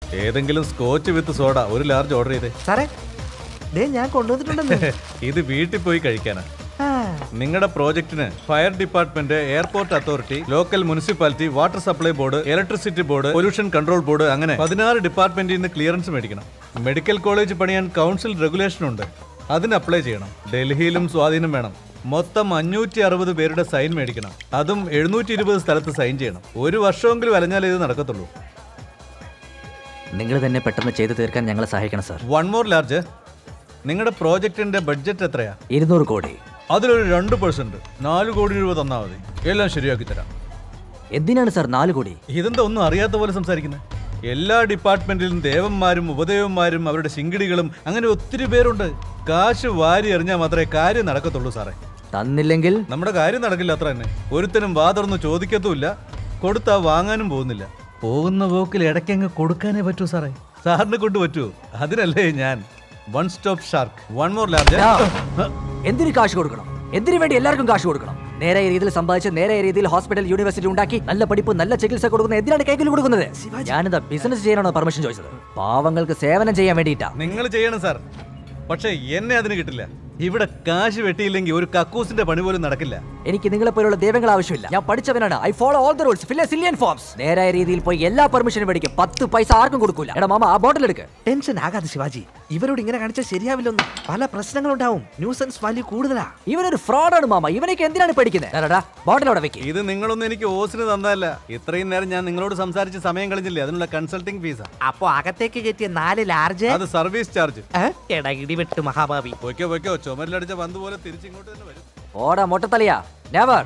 ഏതെങ്കിലും scotch with soda ഒരു large order ചെയ്തേ സാറേ ദേ ഞാൻ കൊണ്ടുവന്നിട്ടുണ്ടെന്ന് ഇത് വീട്ടിൽ പോയി കഴിക്കാനാ ആ, നിങ്ങളുടെ പ്രോജക്റ്റിന് fire department airport authority local municipality water supply board electricity board pollution control board അങ്ങനെ പതിനാറ് ഡിപ്പാർട്ട്മെന്റിൽ നിന്ന് ക്ലിയറൻസ് മേടിക്കണം മെഡിക്കൽ കോളേജ് പണിയാൻ കൗൺസിൽ റെഗുലേഷൻ ഉണ്ട് അതിന് അപ്ലൈ ചെയ്യണം ഡൽഹിയിലും സ്വാധീനം വേണം മൊത്തം അഞ്ഞൂറ്റി അറുപത് പേരുടെ സൈൻ മേടിക്കണം അതും എഴുന്നൂറ്റി ഇരുപത് സ്ഥലത്ത് സൈൻ ചെയ്യണം ഒരു വർഷമെങ്കിലും അലഞ്ഞാലേ ഇത് നടക്കത്തുള്ളൂ നിങ്ങൾ തന്നെ പെട്ടെന്ന് ചെയ്തു തീർക്കാൻ ഞങ്ങളെ സഹായിക്കണം സാർ വൺ മോർ ലാർജ് നിങ്ങളുടെ പ്രോജക്റ്റിന്റെ ബഡ്ജറ്റ് എത്രയാ ഇരുന്നൂറ് കോടി അതിലൊരു രണ്ട് പെർസെന്റ് നാല് കോടി രൂപ തന്നാൽ മതി എല്ലാം ശരിയാക്കി തരാം എന്തിനാണ് സാർ നാല് കോടി ഇതെന്താ ഒന്നും അറിയാത്ത പോലെ സംസാരിക്കുന്നത് എല്ലാ ഡിപ്പാർട്ട്മെന്റിലും ദേവന്മാരും ഉപദേവന്മാരും അവരുടെ ശിങ്കിടികളും അങ്ങനെ ഒത്തിരി പേരുണ്ട് കാശ് വാരി എറിഞ്ഞാൽ മാത്രമേ കാര്യം നടക്കത്തുള്ളൂ സാറേ തന്നില്ലെങ്കിൽ നമ്മുടെ കാര്യം നടക്കില്ല അത്ര തന്നെ ഒരുത്തനും വാതുറന്ന് ചോദിക്കത്തുമില്ല കൊടുത്താ വാങ്ങാനും പോകുന്നില്ല പോകുന്ന പോക്കിൽ ഇടയ്ക്കങ്ങ് കൊടുക്കാനേ പറ്റൂ സാറേ സാറിനെ കൊണ്ട് പറ്റുമോ അതിനല്ലേ ഞാൻ one stop shark one more large എന്തിന് കാശ് കൊടുക്കണം എന്തിനു വേണ്ടി എല്ലാവർക്കും കാശ് കൊടുക്കണം നേരായ രീതിയിൽ സമ്പാദിച്ച് നേരായ രീതിയിൽ ഹോസ്പിറ്റൽ യൂണിവേഴ്സിറ്റി ഉണ്ടാക്കി നല്ല പഠിപ്പ് നല്ല ചികിത്സ കൊടുക്കുന്ന എന്തിനാണ് കേക്കിൽ കൊടുക്കുന്നത് ഞാനിതാ ബിസിനസ് ചെയ്യാനാണ് പെർമിഷൻ ചോദിച്ചത് പാവങ്ങൾക്ക് സേവനം ചെയ്യാൻ വേണ്ടിയിട്ടാ നിങ്ങൾ ചെയ്യണം സാർ പക്ഷെ എന്നെ അതിന് കിട്ടില്ല ഇവിടെ കാശ് വെട്ടിയില്ലെങ്കിൽ ഒരു കക്കൂസിന്റെ പണി പോലും നടക്കില്ല എനിക്ക് നിങ്ങളെ പോലുള്ള ദൈവങ്ങൾ ആവശ്യമില്ല ഞാൻ പഠിച്ചവനാണ് I follow all the rules fill zillion forms നേരായ രീതിയിൽ പോയി എല്ലാ പെർമിഷനും മേടിക്കും പത്ത് പൈസ ആർക്കും കൊടുക്കൂല എടാ മാമ ആ ബോട്ടിൽ എടുക്ക് ടെൻഷൻ ആകാതെ ശിവാജി ഇവരോട് ഇങ്ങനെ കാണിച്ചാൽ ശരിയാവില്ലൊന്നും പല പ്രശ്നങ്ങളുണ്ടാവും ന്യൂസൻസ് വാല്യൂ കൂടുതലാ ഇവനൊരു ഫ്രോഡാണ് മാമ ഇവനൊക്കെ എന്തിനാണ് പേടിക്കുന്നത് ബോട്ടിൽ അവിടെ വെക്ക് ഇത് നിങ്ങളൊന്നും എനിക്ക് ഓസിന് തന്നതല്ല ഇത്രയും നേരം ഞാൻ നിങ്ങളോട് സംസാരിച്ച് സമയം കളഞ്ഞില്ലേ അതിനുള്ള കൺസൾട്ടിംഗ് ഫീസാ അപ്പൊ അകത്തേക്ക് കയറ്റിയ നാല് ലാർജ് അത് സർവീസ് ചാർജ് എടാ ഇടിവെട്ട് മഹാഭാവി പൊയ്ക്കോ പൊയ്ക്കോ ചുമരിലടിച്ച പന്ത് പോലെ തിരിച്ചിങ്ങോട്ട് തന്നെ വരും ഓടാ മൊട്ടത്തലയാ നെവർ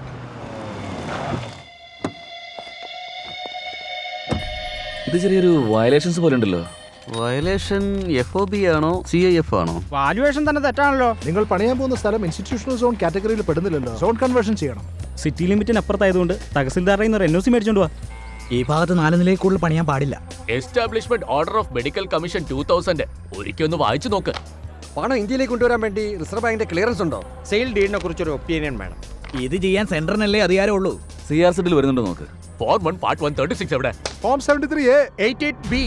ഇത് ചെറിയൊരു വയലേഷൻസ് പോലെ ഉണ്ടല്ലോ വയലേഷൻ എഫ് ഒ ബി ആണോ സി ഐ എഫ് ആണോ വാല്യുവേഷൻ തന്നെ തെറ്റാണല്ലോ നിങ്ങൾ പണിയാൻ പോകുന്ന സ്ഥലം ഇൻസ്റ്റിറ്റ്യൂഷണൽ സോൺ കാറ്റഗറിയിൽ പെടുന്നില്ലല്ലോ സോൺ കൺവേർഷൻ ചെയ്യണം സിറ്റി ലിമിറ്റിന് അപ്പുറത്തായതുകൊണ്ട് തഹസിൽദാറിൽ നിന്ന് എൻ ഒ സി മേടിച്ചോണ്ട് പോവാ ഈ ഭാഗത്ത് നാല് നിലയിൽ കൂടുതൽ പണിയാൻ പാടില്ല establishment order of medical commission two thousand ഒരിക്കൽ ഒന്ന് വായിച്ചു നോക്ക് പണം ഇന്ത്യയിലേക്ക് കൊണ്ടുവരാൻ വേണ്ടി റിസർവ് ബാങ്കിന്റെ ക്ലിയറൻസ് ഉണ്ടോ സെയിൽ ഡീഡിനെ കുറിച്ചൊരു ഒപ്പീനിയൻ വേണം ഇത് ചെയ്യാൻ സെന്ററിനല്ലേ അധികാരമുള്ളൂ സി ആർ സെറ്റിൽ വരുന്നുണ്ടോ നോക്ക് four one part one thirty six എവിടെ form seventy three A eight eight B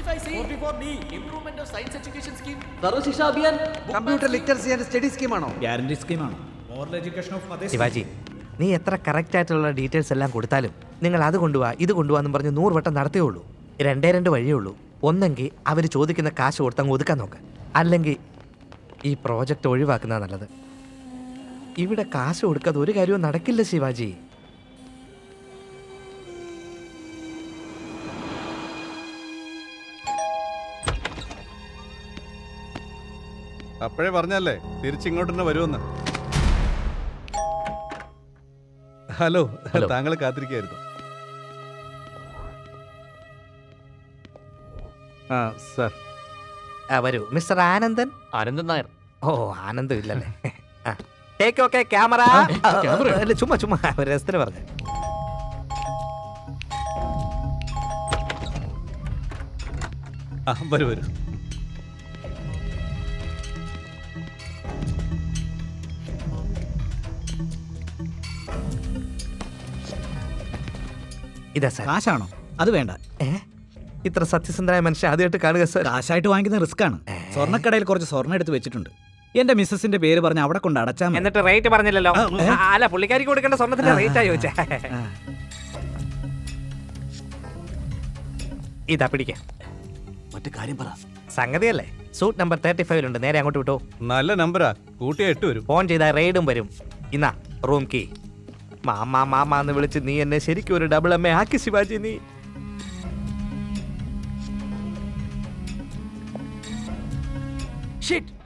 computer literacy and study സ്കീമാണോ ഗ്യാരണ്ടി സ്കീമാണ് മോറൽ എഡ്യൂക്കേഷൻ ഓഫ് ശിവാജി നീ എത്ര കറക്റ്റ് ആയിട്ടുള്ള ഡീറ്റെയിൽസ് എല്ലാം കൊടുത്താലും നിങ്ങൾ അത് കൊണ്ടുപോവാ ഇത് കൊണ്ടുപോവാന്ന് പറഞ്ഞ് നൂറ് വട്ടം നടത്തേ ഉള്ളൂ രണ്ടേ രണ്ട് വഴിയേ ഉള്ളൂ ഒന്നെങ്കിൽ അവർ ചോദിക്കുന്ന കാശ് കൊടുത്തങ്ങ് ഒതുക്കാൻ നോക്ക് അല്ലെങ്കിൽ ഈ പ്രോജക്റ്റ് ഒഴിവാക്കുന്ന നല്ലത് ഇവിടെ കാശ് കൊടുക്കാതെ ഒരു കാര്യവും നടക്കില്ല ശിവാജി അപ്പോഴേ പറഞ്ഞല്ലേ തിരിച്ചിങ്ങോട്ട് തന്നെ വരുമെന്ന് ഹലോ ഹലോ. താങ്കൾ കാത്തിരിക്കായിരുന്നു ആ സാർ ആ, വരൂ മിസ്റ്റർ ആനന്ദൻ ആനന്ദൻ നായർ ഓ ആനന്ദം ഇല്ലല്ലേ ടേക്ക് ഓക്കെ ക്യാമറ ക്യാമറയോ? അല്ല ചുമ്മാ ചുമ്മാ ഒരു രസത്തിന് പറഞ്ഞു ആ വരൂ വരൂ ഇതാ സാർ കാശാണോ അത് വേണ്ട ഏ ഇത്ര സത്യസന്ധനായ മനുഷ്യൻ ആദ്യമായിട്ട് കാണുക സാർ കാശായിട്ട് വാങ്ങിക്കുന്ന റിസ്ക് ആണ് സ്വർണ്ണക്കടയിൽ കുറച്ച് സ്വർണ്ണം എടുത്ത് വെച്ചിട്ടുണ്ട് എന്റെ മിസ്സസിന്റെ പേര് പറഞ്ഞ് അവിടെ കൊണ്ട് അടച്ചാൽ മതി. എന്നിട്ട് റേറ്റ് പറഞ്ഞില്ലല്ലോ ആ, അല്ല പുള്ളിക്കാരിക്ക് കൊടുക്കേണ്ട സ്വർണത്തിന്റെ റേറ്റ് ആയി ചോദിച്ചേ ഇതാ പിടിക്കാം മറ്റു കാര്യം പറ സംഗതിയല്ലേ സൂട്ട് നമ്പർ തേർട്ടി ഫൈവിലുണ്ട് നേരെ അങ്ങോട്ട് വിട്ടോ നല്ല നമ്പരാ കൂട്ടിയ എട്ട് വരും ഫോൺ ചെയ്താൽ റെയ്ഡും വരും ഇന്നാ റൂം കീ മാമാ മാമാ എന്ന് വിളിച്ച് നീ എന്നെ ശരിക്കും ഒരു ഡബിൾ എം എ ആക്കി ശിവാജി നീ ഷിറ്റ്